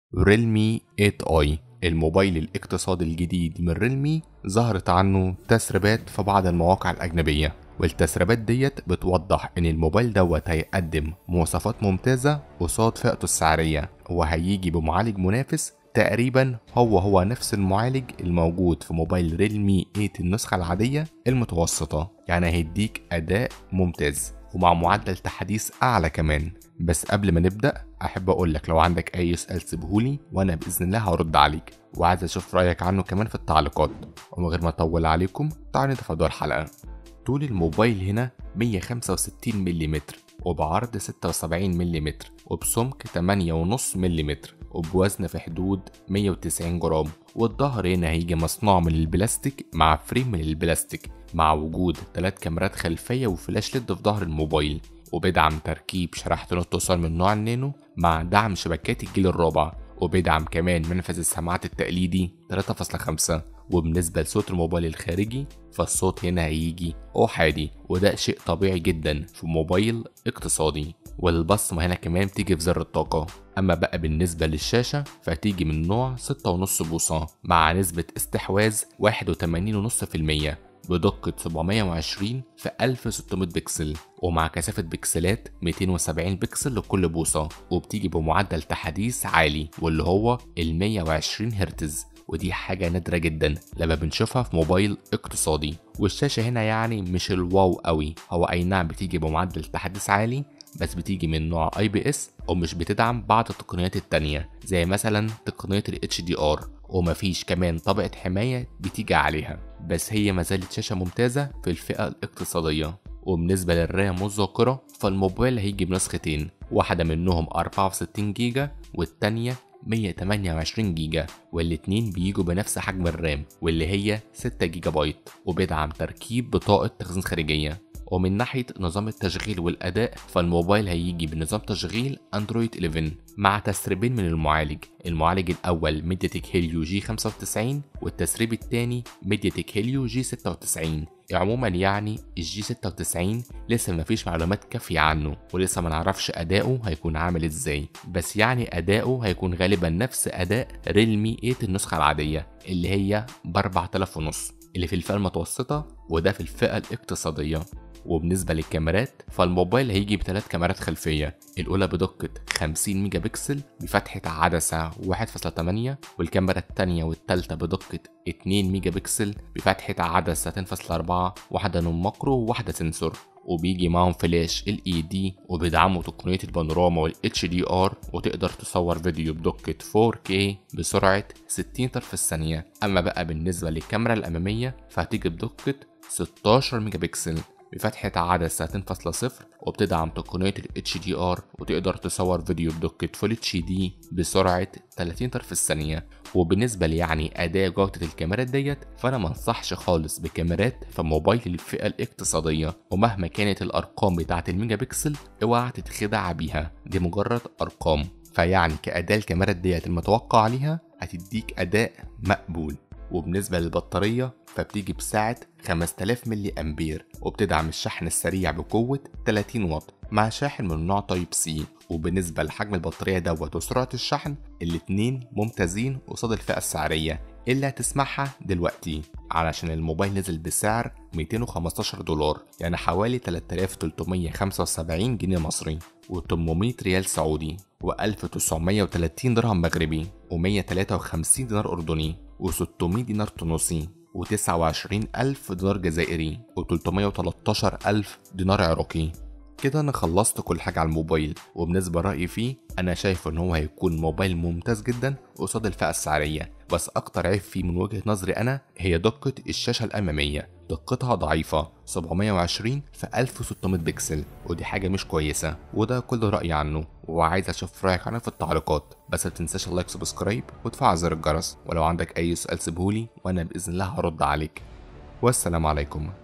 ريلمي 8 اي الموبايل الاقتصادي الجديد من ريلمي ظهرت عنه تسريبات في بعض المواقع الأجنبية والتسريبات ديت بتوضح ان الموبايل دوت هيقدم مواصفات ممتازة قصاد فئته السعرية وهيجي بمعالج منافس تقريبا هو هو نفس المعالج الموجود في موبايل ريلمي 8 النسخة العادية المتوسطة يعني هيديك أداء ممتاز ومع معدل تحديث أعلى كمان بس قبل ما نبدأ أحب أقول لك لو عندك أي سؤال سيبهولي وأنا بإذن الله هرد عليك وعايز أشوف رأيك عنه كمان في التعليقات ومن غير ما أطول عليكم تعالوا نتفادوا الحلقة طول الموبايل هنا 165 ملم وبعرض 76 ملم وبسمك 8.5 ملم وبوزن في حدود 190 جرام والظهر هنا هيجي مصنوع من البلاستيك مع فريم من البلاستيك مع وجود ثلاث كاميرات خلفية وفلاش ليد في ظهر الموبايل وبيدعم تركيب شريحة الاتصال من نوع النانو مع دعم شبكات الجيل الرابع وبيدعم كمان منفذ السماعات التقليدي 3.5 وبالنسبة لصوت الموبايل الخارجي فالصوت هنا هيجي أحادي وده شيء طبيعي جدا في موبايل اقتصادي والبصمة هنا كمان بتيجي في زر الطاقة أما بقى بالنسبة للشاشة فتيجي من نوع 6.5 بوصة مع نسبة استحواذ 81.5% بدقة 720 في 1600 بكسل ومع كثافة بكسلات 270 بكسل لكل بوصة وبتيجي بمعدل تحديث عالي واللي هو ال 120 هرتز ودي حاجة نادرة جدا لما بنشوفها في موبايل اقتصادي والشاشة هنا يعني مش الواو قوي هو أي نعم بتيجي بمعدل تحديث عالي بس بتيجي من نوع اي بي اس ومش بتدعم بعض التقنيات التانية زي مثلا تقنية ال HDR ومفيش كمان طبقة حماية بتيجي عليها بس هي مازالت شاشة ممتازة في الفئة الاقتصادية وبالنسبة للرام والذاكرة فالموبايل هيجي بنسختين واحدة منهم 64 جيجا والتانية 128 جيجا والاتنين بيجوا بنفس حجم الرام واللي هي 6 جيجا بايت وبيدعم تركيب بطاقة تخزين خارجية ومن ناحية نظام التشغيل والأداء فالموبايل هيجي بنظام تشغيل أندرويد 11 مع تسريبين من المعالج المعالج الأول ميدياتك هيليو جي 95 والتسريب الثاني ميدياتك هيليو جي 96 عموما يعني الجي 96 لسه مفيش معلومات كافية عنه ولسه ما نعرفش أداؤه هيكون عامل ازاي بس يعني أداؤه هيكون غالبا نفس أداء ريلمي 8 النسخة العادية اللي هي ب 4000 ونص اللي في الفئة المتوسطة وده في الفئة الاقتصادية وبالنسبة للكاميرات فالموبايل هيجي بثلاث كاميرات خلفية الأولى بدقة 50 ميجا بكسل بفتحة عدسة 1.8 والكاميرا التانية والتالتة بدقة 2 ميجا بكسل بفتحة عدسة 2.4 واحدة نون ماكرو وواحدة سنسور وبيجي معاهم فلاش ال اي دي وبيدعموا تقنية البانوراما وال اتش دي ار وتقدر تصور فيديو بدقة 4K بسرعة 60 طرف في الثانية أما بقى بالنسبة للكاميرا الأمامية فهتيجي بدقة 16 ميجا بكسل بفتحة عدسة 2.0 وبتدعم تقنية ال HDR وتقدر تصور فيديو بدقة Full HD بسرعة 30 طرف في الثانية وبالنسبة لي يعني أداء جودة الكاميرات ديت فأنا منصحش خالص بكاميرات في موبايل الفئة الاقتصادية ومهما كانت الأرقام بتاعة الميجا بكسل اوعى تتخدع بيها دي مجرد أرقام فيعني كأداء الكاميرات ديت المتوقع عليها هتديك أداء مقبول وبالنسبة للبطارية فبتيجي بسعة 5000 ملي أمبير وبتدعم الشحن السريع بقوة 30 واط مع شاحن من نوع تايب سي وبالنسبة لحجم البطارية دوت وسرعة الشحن الاتنين ممتازين قصاد الفئة السعرية اللي هتسمعها دلوقتي علشان الموبايل نزل بسعر 215 دولار يعني حوالي 3375 جنيه مصري و800 ريال سعودي و1930 درهم مغربي و153 دينار أردني و600 دينار تونسي و29 ألف دينار جزائري و313 ألف دينار عراقي كده انا خلصت كل حاجة على الموبايل وبالنسبة رأيي فيه انا شايف ان هو هيكون موبايل ممتاز جدا قصاد الفئة السعرية بس اكتر عيب فيه من وجهة نظري انا هي دقة الشاشة الامامية دقتها ضعيفة 720 في 1600 بكسل ودي حاجة مش كويسة وده كل رأيي عنه وعايز اشوف رأيك عنه في التعليقات بس متنساش اللايك سبسكرايب وتفعل زر الجرس ولو عندك اي سؤال سيبهولي وانا باذن الله هرد عليك والسلام عليكم